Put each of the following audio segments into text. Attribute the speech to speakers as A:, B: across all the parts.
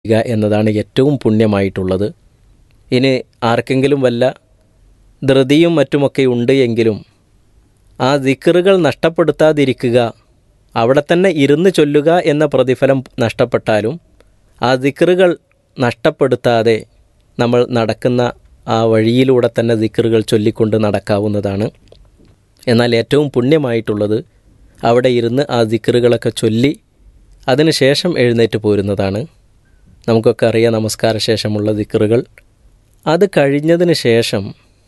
A: ചെയ്യുക എന്നതാണ് ഏറ്റവും പുണ്യമായിട്ടുള്ളത് ഇനി ആർക്കെങ്കിലും വല്ല ധൃതിയും മറ്റുമൊക്കെ ഉണ്ട് എങ്കിലും ആ ദിക്കറുകൾ നഷ്ടപ്പെടുത്താതിരിക്കുക അവിടെ തന്നെ ഇരുന്ന് ചൊല്ലുക എന്ന പ്രതിഫലം നഷ്ടപ്പെട്ടാലും ആ ദിക്കറുകൾ നഷ്ടപ്പെടുത്താതെ നമ്മൾ നടക്കുന്ന ആ വഴിയിലൂടെ തന്നെ ദിക്കറുകൾ ചൊല്ലിക്കൊണ്ട് നടക്കാവുന്നതാണ് എന്നാൽ ഏറ്റവും പുണ്യമായിട്ടുള്ളത് അവിടെ ഇരുന്ന് ആ ദിക്കറുകളൊക്കെ ചൊല്ലി അതിനുശേഷം എഴുന്നേറ്റ് പോരുന്നതാണ് നമുക്കൊക്കെ അറിയാം നമസ്കാര ശേഷമുള്ള ദിക്കറുകൾ അത് കഴിഞ്ഞതിന് ശേഷം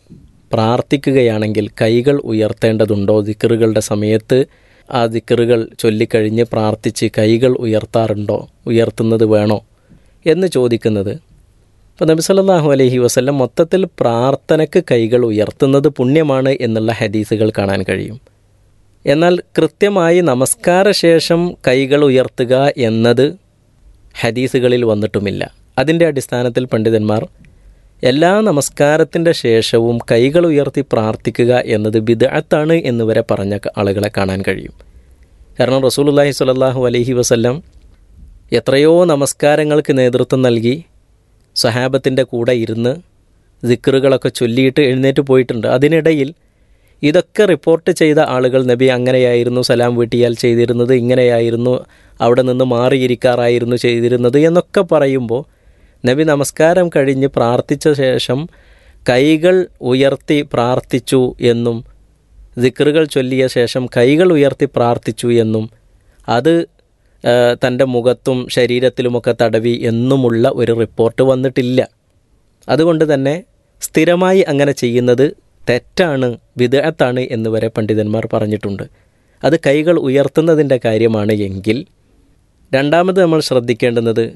A: പ്രാർത്ഥിക്കുകയാണെങ്കിൽ കൈകൾ ഉയർത്തേണ്ടതുണ്ടോ ദിക്കറുകളുടെ സമയത്ത് ആ ദിക്കറുകൾ ചൊല്ലിക്കഴിഞ്ഞ് പ്രാർത്ഥിച്ച് കൈകൾ ഉയർത്താറുണ്ടോ ഉയർത്തുന്നത് വേണോ എന്ന് ചോദിക്കുന്നത് ഇപ്പോൾ നബി സല്ലല്ലാഹു അലൈഹി വസല്ലം മൊത്തത്തിൽ പ്രാർത്ഥനയ്ക്ക് കൈകൾ ഉയർത്തുന്നത് പുണ്യമാണ് എന്നുള്ള ഹദീസുകൾ കാണാൻ കഴിയും എന്നാൽ കൃത്യമായി നമസ്കാര ശേഷം കൈകൾ ഉയർത്തുക എന്നത് ഹദീസുകളിൽ വന്നിട്ടുമില്ല അതിൻ്റെ അടിസ്ഥാനത്തിൽ പണ്ഡിതന്മാർ എല്ലാ നമസ്കാരത്തിൻ്റെ ശേഷവും കൈകൾ ഉയർത്തി പ്രാർത്ഥിക്കുക എന്നത് ബിദഅത്താണ് എന്ന് വരെ പറഞ്ഞ ആളുകളെ കാണാൻ കഴിയും കാരണം റസൂലുള്ളാഹി സ്വല്ലല്ലാഹു അലൈഹി വസല്ലം എത്രയോ നമസ്കാരങ്ങൾക്ക് നേതൃത്വം നൽകി സഹാബത്തിൻ്റെ കൂടെ ഇരുന്ന് ദിക്കറുകളൊക്കെ ചൊല്ലിയിട്ട് എഴുന്നേറ്റ് പോയിട്ടുണ്ട് അതിനിടയിൽ ഇതൊക്കെ റിപ്പോർട്ട് ചെയ്ത ആളുകൾ നബി അങ്ങനെയായിരുന്നു സലാം വീട്ടിയാൽ ചെയ്തിരുന്നത് ഇങ്ങനെയായിരുന്നു അവിടെ നിന്ന് മാറിയിരിക്കാറായിരുന്നു ചെയ്തിരുന്നത് എന്നൊക്കെ പറയുമ്പോൾ നബി നമസ്കാരം കഴിഞ്ഞ് പ്രാർത്ഥിച്ച ശേഷം കൈകൾ ഉയർത്തി പ്രാർത്ഥിച്ചു എന്നും ദിക്കറുകൾ ചൊല്ലിയ ശേഷം കൈകൾ ഉയർത്തി പ്രാർത്ഥിച്ചു എന്നും അത് തൻ്റെ മുഖത്തും ശരീരത്തിലുമൊക്കെ തടവി എന്നുമുള്ള ഒരു റിപ്പോർട്ട് വന്നിട്ടില്ല അതുകൊണ്ട് തന്നെ സ്ഥിരമായി അങ്ങനെ ചെയ്യുന്നത് തെറ്റാണ് വിദഗ്ധത്താണ് എന്ന് വരെ പണ്ഡിതന്മാർ പറഞ്ഞിട്ടുണ്ട് അത് കൈകൾ ഉയർത്തുന്നതിൻ്റെ കാര്യമാണ് എങ്കിൽ രണ്ടാമത് നമ്മൾ ശ്രദ്ധിക്കേണ്ടുന്നത്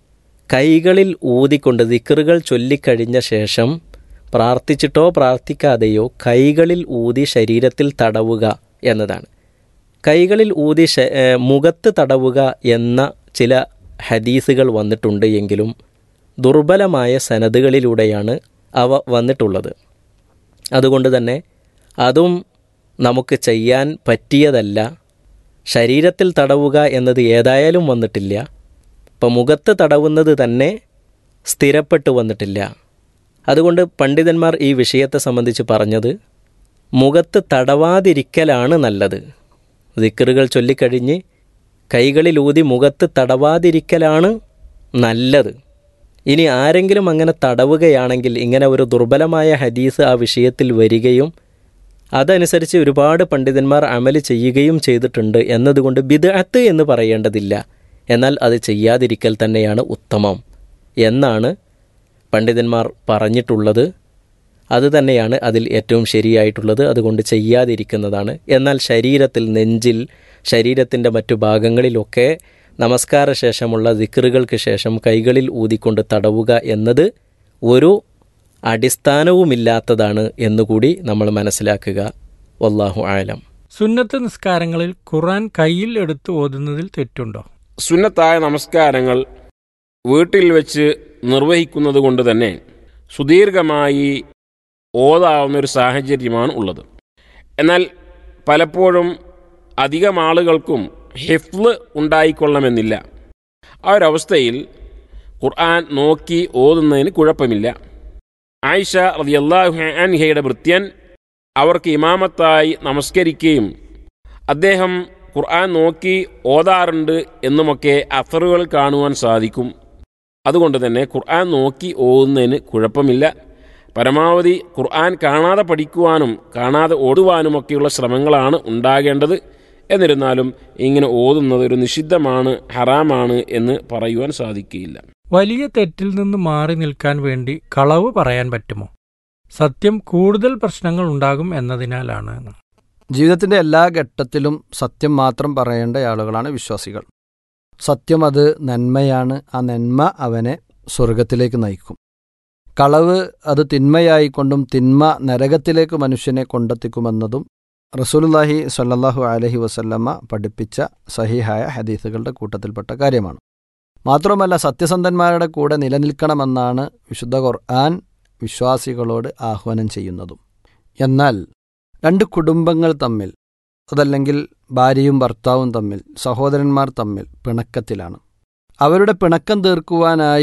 A: കൈകളിൽ ഊതിക്കൊണ്ട് ദിക്കറുകൾ ചൊല്ലിക്കഴിഞ്ഞ ശേഷം പ്രാർത്ഥിച്ചിട്ടോ പ്രാർത്ഥിക്കാതെയോ കൈകളിൽ ഊതി ശരീരത്തിൽ തടവുക എന്നതാണ് കൈകളിൽ ഊതി മുഖത്ത് തടവുക എന്ന ചില ഹദീസുകൾ വന്നിട്ടുണ്ട് എങ്കിലും ദുർബലമായ സനതുകളിലൂടെയാണ് അവ വന്നിട്ടുള്ളത് അതുകൊണ്ട് തന്നെ അതും നമുക്ക് ചെയ്യാൻ പറ്റിയതല്ല ശരീരത്തിൽ തടവുക എന്നത് ഏതായാലും വന്നിട്ടില്ല ഇപ്പം മുഖത്ത് തടവുന്നത് തന്നെ സ്ഥിരപ്പെട്ടു വന്നിട്ടില്ല അതുകൊണ്ട് പണ്ഡിതന്മാർ ഈ വിഷയത്തെ സംബന്ധിച്ച് പറഞ്ഞത് മുഖത്ത് തടവാതിരിക്കലാണ് നല്ലത് ദിക്കറുകൾ ചൊല്ലിക്കഴിഞ്ഞ് കൈകളിലൂതി മുഖത്ത് തടവാതിരിക്കലാണ് നല്ലത് ഇനി ആരെങ്കിലും അങ്ങനെ തടവുകയാണെങ്കിൽ ഇങ്ങനെ ഒരു ദുർബലമായ ഹദീസ് ആ വിഷയത്തിൽ വരികയും അതനുസരിച്ച് ഒരുപാട് പണ്ഡിതന്മാർ അമല് ചെയ്യുകയും ചെയ്തിട്ടുണ്ട് എന്നതുകൊണ്ട് ബിദഅത്ത് എന്ന് പറയേണ്ടതില്ല എന്നാൽ അത് ചെയ്യാതിരിക്കൽ തന്നെയാണ് ഉത്തമം എന്നാണ് പണ്ഡിതന്മാർ പറഞ്ഞിട്ടുള്ളത് അത് തന്നെയാണ് അതിൽ ഏറ്റവും ശരിയായിട്ടുള്ളത് അതുകൊണ്ട് ചെയ്യാതിരിക്കുന്നതാണ് എന്നാൽ ശരീരത്തിൽ നെഞ്ചിൽ ശരീരത്തിൻ്റെ മറ്റു ഭാഗങ്ങളിലൊക്കെ നമസ്കാര ശേഷമുള്ള ദിക്കറുകൾക്ക് ശേഷം കൈകളിൽ ഊതിക്കൊണ്ട് തടവുക എന്നത് ഒരു അടിസ്ഥാനവുമില്ലാത്തതാണ് എന്നുകൂടി നമ്മൾ മനസ്സിലാക്കുക വല്ലാഹു ആലം
B: സുന്നത്ത് നിസ്കാരങ്ങളിൽ ഖുറാൻ കയ്യിൽ എടുത്ത് ഓതുന്നതിൽ തെറ്റുണ്ടോ
C: സുന്നത്തായ നമസ്കാരങ്ങൾ വീട്ടിൽ വെച്ച് നിർവഹിക്കുന്നത് കൊണ്ട് തന്നെ സുദീർഘമായി ഓതാവുന്ന ഒരു സാഹചര്യമാണ് ഉള്ളത് എന്നാൽ പലപ്പോഴും അധികം ആളുകൾക്കും ഹിഫ്ല് ഉണ്ടായിക്കൊള്ളണമെന്നില്ല ആ ഒരവസ്ഥയിൽ ഖുർആൻ നോക്കി ഓതുന്നതിന് കുഴപ്പമില്ല ആയിഷ റതിയല്ലാഹു അൻഹയുടെ ഭൃത്യൻ അവർക്ക് ഇമാമത്തായി നമസ്കരിക്കുകയും അദ്ദേഹം ഖുർആൻ നോക്കി ഓതാറുണ്ട് എന്നുമൊക്കെ അസറുകൾ കാണുവാൻ സാധിക്കും അതുകൊണ്ട് തന്നെ ഖുർആൻ നോക്കി ഓതുന്നതിന് കുഴപ്പമില്ല പരമാവധി ഖുർആൻ കാണാതെ പഠിക്കുവാനും കാണാതെ ഓടുവാനുമൊക്കെയുള്ള ശ്രമങ്ങളാണ് ഉണ്ടാകേണ്ടത് എന്നിരുന്നാലും ഇങ്ങനെ ഓതുന്നത് ഒരു നിഷിദ്ധമാണ് ഹറാമാണ് എന്ന് പറയുവാൻ സാധിക്കുകയില്ല
B: വലിയ തെറ്റിൽ നിന്ന് മാറി നിൽക്കാൻ വേണ്ടി കളവ് പറയാൻ പറ്റുമോ സത്യം കൂടുതൽ പ്രശ്നങ്ങൾ ഉണ്ടാകും എന്നതിനാലാണ്
D: ജീവിതത്തിന്റെ എല്ലാ ഘട്ടത്തിലും സത്യം മാത്രം പറയേണ്ട ആളുകളാണ് വിശ്വാസികൾ സത്യം അത് നന്മയാണ് ആ നന്മ അവനെ സ്വർഗത്തിലേക്ക് നയിക്കും കളവ് അത് തിന്മയായിക്കൊണ്ടും തിന്മ നരകത്തിലേക്ക് മനുഷ്യനെ കൊണ്ടെത്തിക്കുമെന്നതും റസൂലുല്ലാഹി സല്ലാഹു അലഹി വസല്ലമ്മ പഠിപ്പിച്ച സഹിഹായ ഹദീസുകളുടെ കൂട്ടത്തിൽപ്പെട്ട കാര്യമാണ് മാത്രമല്ല സത്യസന്ധന്മാരുടെ കൂടെ നിലനിൽക്കണമെന്നാണ് വിശുദ്ധ ഖുർആൻ വിശ്വാസികളോട് ആഹ്വാനം ചെയ്യുന്നതും എന്നാൽ രണ്ട് കുടുംബങ്ങൾ തമ്മിൽ അതല്ലെങ്കിൽ ഭാര്യയും ഭർത്താവും തമ്മിൽ സഹോദരന്മാർ തമ്മിൽ പിണക്കത്തിലാണ് അവരുടെ പിണക്കം തീർക്കുവാനായി